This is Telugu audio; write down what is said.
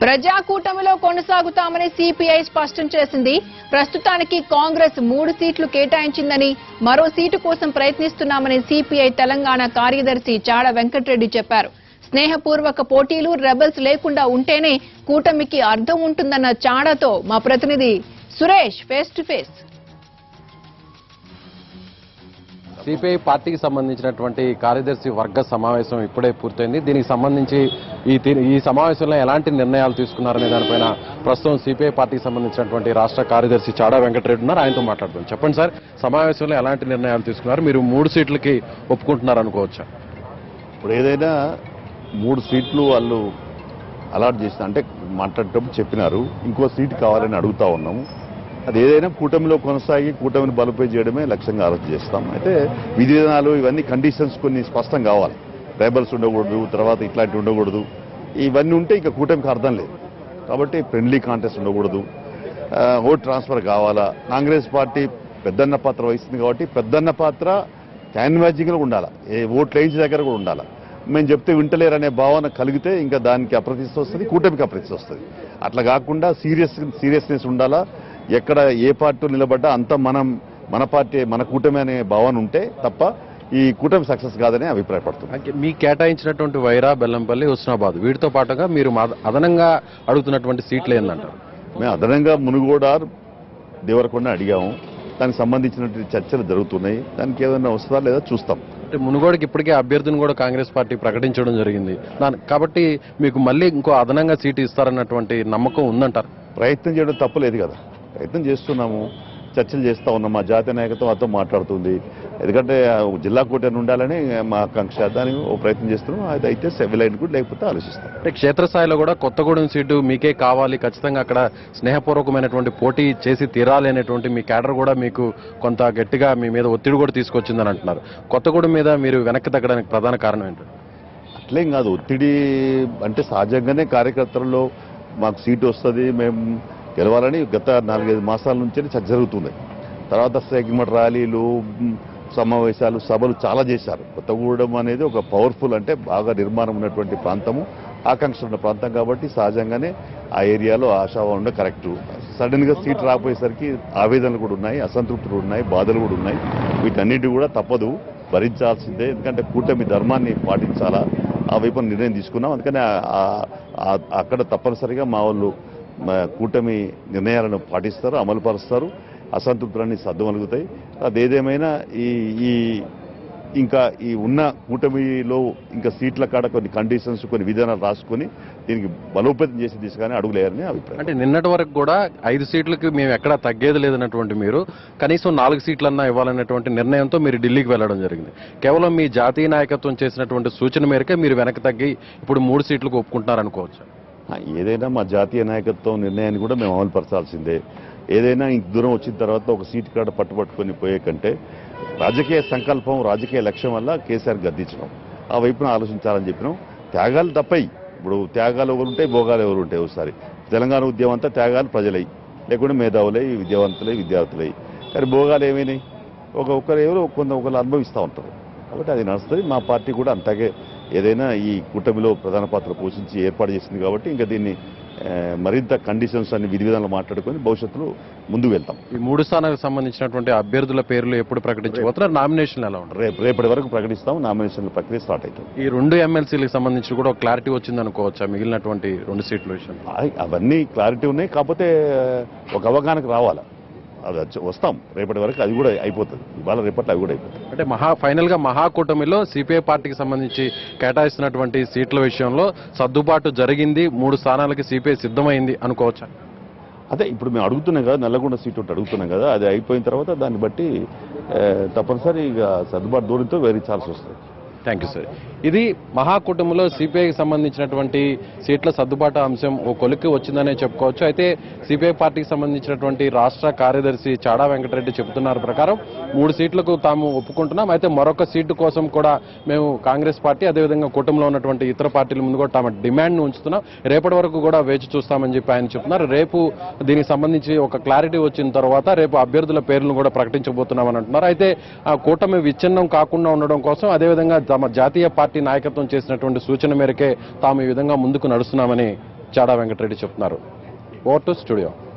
ప్రజా కూటమిలో కొనసాగుతామని సిపిఐ స్పష్టం చేసింది ప్రస్తుతానికి కాంగ్రెస్ మూడు సీట్లు కేటాయించిందని మరో సీటు కోసం ప్రయత్నిస్తున్నామని సిపిఐ తెలంగాణ కార్యదర్శి చాడ వెంకటరెడ్డి చెప్పారు స్నేహపూర్వక పోటీలు రెబల్స్ లేకుండా ఉంటేనే కూటమికి అర్థం ఉంటుందన్న చాడతో మా ప్రతినిధి Suresh face to face CPI పార్టీకి సంబంధించినటువంటి కార్యదర్శి వర్గ సమావేశం ఇప్పుడే పూర్తయింది దీనికి సంబంధించి ఈ తీ- ఈ సమావేశంలో ఎలాంటి నిర్ణయాలు తీసుకున్నారనే దానిపైన ప్రస్తుతం సిపిఐ పార్టీకి సంబంధించినటువంటి రాష్ట్ర కార్యదర్శి చాడా వెంకటరెడ్డి ఉన్నారు ఆయనతో మాట్లాడుతాం చెప్పండి సార్ సమావేశంలో ఎలాంటి నిర్ణయాలు తీసుకున్నారు మీరు మూడు సీట్లకి ఒప్పుకుంటున్నారు అనుకోవచ్చా ఇప్పుడు ఏదైనా మూడు సీట్లు వాళ్ళు అలాట్ చేసిన అంటే మాట్లాడేటప్పుడు చెప్పినారు ఇంకో సీట్ కావాలని అడుగుతా ఉన్నాము అది ఏదైనా కూటమిలో కొనసాగి కూటమిని బలోపేతం చేయడమే లక్ష్యంగా ఆలోచన చేస్తాం అయితే విధి విధానాలు ఇవన్నీ కండిషన్స్ కొన్ని స్పష్టం కావాలి ట్రైబల్స్ ఉండకూడదు తర్వాత ఇట్లాంటివి ఉండకూడదు ఇవన్నీ ఉంటే ఇంకా కూటమికి అర్థం లేదు కాబట్టి ఫ్రెండ్లీ కాంటెస్ట్ ఉండకూడదు ఆ, ఓట్ ట్రాన్స్ఫర్ కావాలా కాంగ్రెస్ పార్టీ పెద్దన్న పాత్ర వహిస్తుంది కాబట్టి పెద్దన్న పాత్ర క్యాన్వాజింగ్లో ఉండాలి ఏ ఓట్లు వేయించే దగ్గర కూడా ఉండాలి మేము చెప్తే వింటలేరు అనే భావన కలిగితే ఇంకా దానికి అప్రతిష్ట వస్తుంది కూటమికి అప్రతిష్ట వస్తుంది అట్లా కాకుండా సీరియస్ సీరియస్నెస్ ఉండాలా ఎక్కడ ఏ పార్టీ నిలబడ్డా అంతా మనం మన పార్టీ మన కూటమి అనే భావన ఉంటే తప్ప ఈ కూటమి సక్సెస్ కాదని అభిప్రాయపడుతుంది అంటే మీ కేటాయించినటువంటి వైరా బెల్లంపల్లి హుస్నాబాద్ వీటితో పాటుగా మీరు మా- అదనంగా అడుగుతున్నటువంటి సీట్లు ఏందంటారు మేము అదనంగా మునుగోడ దేవరకొండ అడిగాము దానికి సంబంధించినటువంటి చర్చలు జరుగుతున్నాయి దానికి ఏదైనా వస్తుందా లేదా చూస్తాం అంటే మునుగోడుకి ఇప్పటికే అభ్యర్థిని కూడా కాంగ్రెస్ పార్టీ ప్రకటించడం జరిగింది దాని కాబట్టి మీకు మళ్ళీ ఇంకో అదనంగా సీటు ఇస్తారన్నటువంటి నమ్మకం ఉందంటారు ప్రయత్నం చేయడం తప్పలేదు కదా ప్రయత్నం చేస్తున్నాము చర్చలు చేస్తా ఉన్నాం మా జాతీయ నాయకత్వం మాతో మాట్లాడుతుంది ఎందుకంటే ఆ జిల్లా కూటమి ఉండాలని మా ఆకాంక్ష దానికి ఓ ప్రయత్నం చేస్తున్నాం అది అయితే సెవెల్ అయిన కూడా లేకపోతే ఆలోచిస్తాం అంటే క్షేత్రస్థాయిలో కూడా కొత్తగూడెం సీటు మీకే కావాలి ఖచ్చితంగా అక్కడ స్నేహపూర్వకమైనటువంటి పోటీ చేసి తీరాలి అనేటువంటి మీ క్యాడర్ కూడా మీకు కొంత గట్టిగా మీ మీద ఒత్తిడి కూడా తీసుకొచ్చిందని అంటున్నారు కొత్తగూడెం మీద మీరు వెనక్కి తగ్గడానికి ప్రధాన కారణం ఏంటి అట్లేం కాదు ఒత్తిడి అంటే సహజంగానే కార్యకర్తల్లో మాకు సీటు వస్తుంది మేము గెలవాలని గత నాలుగైదు మాసాల నుంచి చర్చ జరుగుతుంది తర్వాత సెగ్మెంట్ ర్యాలీలు మ్, సమావేశాలు సభలు చాలా చేశారు కొత్తగూడెం అనేది ఒక పవర్ఫుల్ అంటే బాగా నిర్మాణం ఉన్నటువంటి ప్రాంతము ఆకాంక్ష ఉన్న ప్రాంతం కాబట్టి సహజంగానే ఆ ఏరియాలో ఆశాభావం ఉండే కరెక్ట్ సడన్ గా సీట్ రాకపోయేసరికి ఆవేదనలు కూడా ఉన్నాయి అసంతృప్తులు ఉన్నాయి బాధలు కూడా ఉన్నాయి వీటన్నిటి కూడా తప్పదు భరించాల్సిందే ఎందుకంటే కూటమి ధర్మాన్ని పాటించాలా ఆ వైపు నిర్ణయం తీసుకున్నాం అందుకని ఆ- ఆ- ఆ- అక్కడ తప్పనిసరిగా మా వాళ్ళు మా కూటమి నిర్ణయాలను పాటిస్తారు అమలు పరుస్తారు అసంతృప్తులన్నీ సర్దుమలుగుతాయి అదేదేమైనా ఈ ఈ ఇంకా ఈ ఉన్న కూటమిలో ఇంకా సీట్ల కాడ కొన్ని కండిషన్స్ కొన్ని విధానాలు రాసుకొని దీనికి బలోపేతం చేసి దిశగానే అడుగులేయాలని అభిప్రాయం అంటే నిన్నటి వరకు కూడా ఐదు సీట్లకి మేము ఎక్కడా తగ్గేది లేదన్నటువంటి మీరు కనీసం నాలుగు సీట్లన్నా ఇవ్వాలనేటువంటి నిర్ణయంతో మీరు ఢిల్లీకి వెళ్ళడం జరిగింది కేవలం మీ జాతీయ నాయకత్వం చేసినటువంటి సూచన మేరకే మీరు వెనక్కి తగ్గి ఇప్పుడు మూడు సీట్లకు ఒప్పుకుంటున్నారు అనుకోవచ్చు ఆ, ఏదైనా మా జాతీయ నాయకత్వం నిర్ణయాన్ని కూడా మేము అమలుపరచాల్సిందే ఏదైనా ఇంత దూరం వచ్చిన తర్వాత ఒక సీట్ కాడ పట్టుపట్టుకొని పోయే కంటే రాజకీయ సంకల్పం రాజకీయ లక్ష్యం వల్ల కేసీఆర్ గద్దించడం ఆ వైపున ఆలోచించాలని చెప్పినాం త్యాగాలు తప్పయి ఇప్పుడు త్యాగాలు ఎవరు ఉంటాయి భోగాలు ఎవరు ఉంటాయి ఒకసారి తెలంగాణ ఉద్యమం అంతా త్యాగాలు ప్రజలై లేకుంటే మేధావులై విద్యావంతులై విద్యార్థులై కానీ భోగాలు ఏమైనాయి ఒక ఒక్కరు ఎవరు కొంత ఒకరు అనుభవిస్తూ ఉంటారు కాబట్టి అది నడుస్తుంది మా పార్టీ కూడా అంతగే ఏదైనా ఈ కూటమిలో ప్రధాన పాత్ర పోషించి ఏర్పాటు చేసింది కాబట్టి ఇంకా దీన్ని ఆ, మరింత కండిషన్స్ అన్ని విధి విధానాలు మాట్లాడుకొని భవిష్యత్తులో ముందుకు వెళ్తాం ఈ మూడు స్థానాలకు సంబంధించినటువంటి అభ్యర్థుల పేర్లు ఎప్పుడు ప్రకటించబోతున్నారు నామినేషన్ ఎలా ఉంటుంది రేపు రేపటి వరకు ప్రకటిస్తాం నామినేషన్ల ప్రక్రియ స్టార్ట్ అవుతుంది ఈ రెండు ఎమ్మెల్సీలకు సంబంధించి కూడా ఒక క్లారిటీ వచ్చింది అనుకోవచ్చా మిగిలినటువంటి రెండు సీట్ల విషయం ఆ- అవన్నీ క్లారిటీ ఉన్నాయి కాకపోతే ఒక అవగాహనకు రావాలా అది వచ్చి- వస్తాం రేపటి వరకు అది కూడా అయిపోతుంది ఇవాళ రేపట్లో అవి కూడా అయిపోతుంది అంటే మహా ఫైనల్ గా మహాకూటమిలో సిపిఐ పార్టీకి సంబంధించి కేటాయిస్తున్నటువంటి సీట్ల విషయంలో సర్దుబాటు జరిగింది మూడు స్థానాలకి సిపిఐ సిద్ధమైంది అనుకోవచ్చా అదే ఇప్పుడు మేము అడుగుతున్నాం కదా నల్లగొండ సీట్ ఒకటి అడుగుతున్నాం కదా అది అయిపోయిన తర్వాత దాన్ని బట్టి ఆ, తప్పనిసరి ఇక సర్దుబాటు దూరంతో వేరించాల్సి వస్తుంది థ్యాంక్ యూ సార్ ఇది మహాకూటమిలో సిపిఐకి సంబంధించినటువంటి సీట్ల సర్దుబాటు అంశం ఓ కొలిక్కి వచ్చిందనే చెప్పుకోవచ్చు అయితే సిపిఐ పార్టీకి సంబంధించినటువంటి రాష్ట్ర కార్యదర్శి చాడా వెంకటరెడ్డి చెబుతున్నారు ప్రకారం మూడు సీట్లకు తాము ఒప్పుకుంటున్నాం అయితే మరొక సీటు కోసం కూడా మేము కాంగ్రెస్ పార్టీ అదేవిధంగా కూటమిలో ఉన్నటువంటి ఇతర పార్టీల ముందు కూడా తమ డిమాండ్ను ఉంచుతున్నాం రేపటి వరకు కూడా వేచి చూస్తామని చెప్పి ఆయన చెప్తున్నారు రేపు దీనికి సంబంధించి ఒక క్లారిటీ వచ్చిన తర్వాత రేపు అభ్యర్థుల పేర్లను కూడా ప్రకటించబోతున్నామని అంటున్నారు అయితే ఆ కూటమి విచ్ఛిన్నం కాకుండా ఉండడం కోసం అదేవిధంగా తమ జాతీయ పార్టీ నాయకత్వం చేసినటువంటి సూచన మేరకే తాము ఈ విధంగా ముందుకు నడుస్తున్నామని చాడా వెంకటరెడ్డి చెప్తున్నారు ఓవర్ టు స్టూడియో